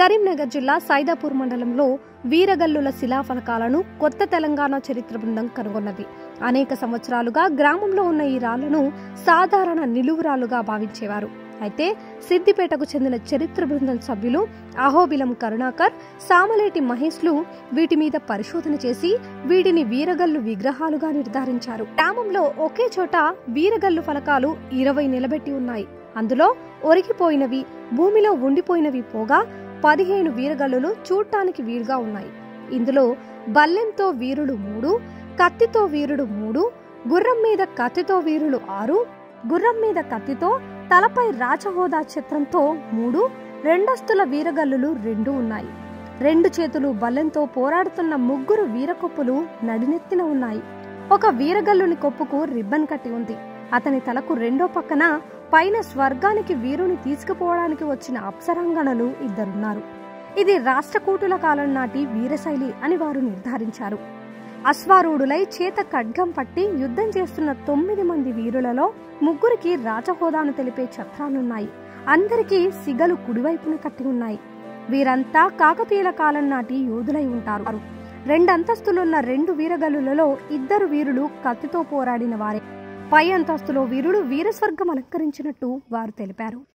కరీంనగర్ జిల్లా సైదాపూర్ మండలంలో వీరగల్లుల శిలాఫలకాలను కొత్త తెలంగాణ చరిత్ర బృందం కనుగొన్నది అనేక సంవత్సరాలుగా గ్రామంలో ఉన్న ఈ రాళ్లను సాధారణ నిలువురాలుగా భావించేవారు అయితే సిద్దిపేటకు చెందిన చరిత్ర బృందం సభ్యులు అహోబిలం కరుణాకర్ సామలేటి మహేష్లు వీటి మీద పరిశోధన చేసి వీటిని వీరగల్లు విగ్రహాలుగా నిర్ధారించారు గ్రామంలో ఒకే చోట వీరగల్లు ఫలకాలు ఇరవై నిలబెట్టి ఉన్నాయి అందులో ఒరిగిపోయినవి భూమిలో ఉండిపోయినవి పోగా పదిహేను వీరగల్లులు చూడటానికి వీలుగా ఉన్నాయి ఇందులో బల్లెంతో వీరుడు మూడు కత్తితో వీరుడు మూడు గుర్రం మీద కత్తితో వీరులు ఆరు గుర్రం మీద కత్తితో తలపై రాజహోదా చిత్రంతో మూడు రెండస్తుల వీరగల్లులు రెండు ఉన్నాయి రెండు చేతులు బల్లెంతో పోరాడుతున్న ముగ్గురు వీరకొప్పులు నడినెత్తిన ఉన్నాయి ఒక వీరగల్లుని కొప్పుకు రిబ్బన్ కట్టి ఉంది అతని తలకు రెండో పక్కన పైన స్వర్గానికి వీరుని తీసుకుపోవడానికి వచ్చిన అప్సరాంగణలు ఇద్దరున్నారు ఇది రాష్ట్రకూటుల కాలం నాటి వీరశైలి అని వారు నిర్ధారించారు అశ్వారూఢులై చేత ఖడ్గం పట్టి యుద్ధం చేస్తున్న తొమ్మిది మంది వీరులలో ముగ్గురికి రాజహోదాను తెలిపే ఛత్రాలున్నాయి అందరికీ సిగలు కుడివైపున కట్టి ఉన్నాయి వీరంతా కాకతీయుల కాలం నాటి యోధులై ఉంటారు రెండంతస్తులున్న రెండు వీరగల్లులలో ఇద్దరు వీరులు కత్తితో పోరాడిన వారే పై అంతస్తులో వీరుడు వీరస్వర్గం అలంకరించినట్టు వారు తెలిపారు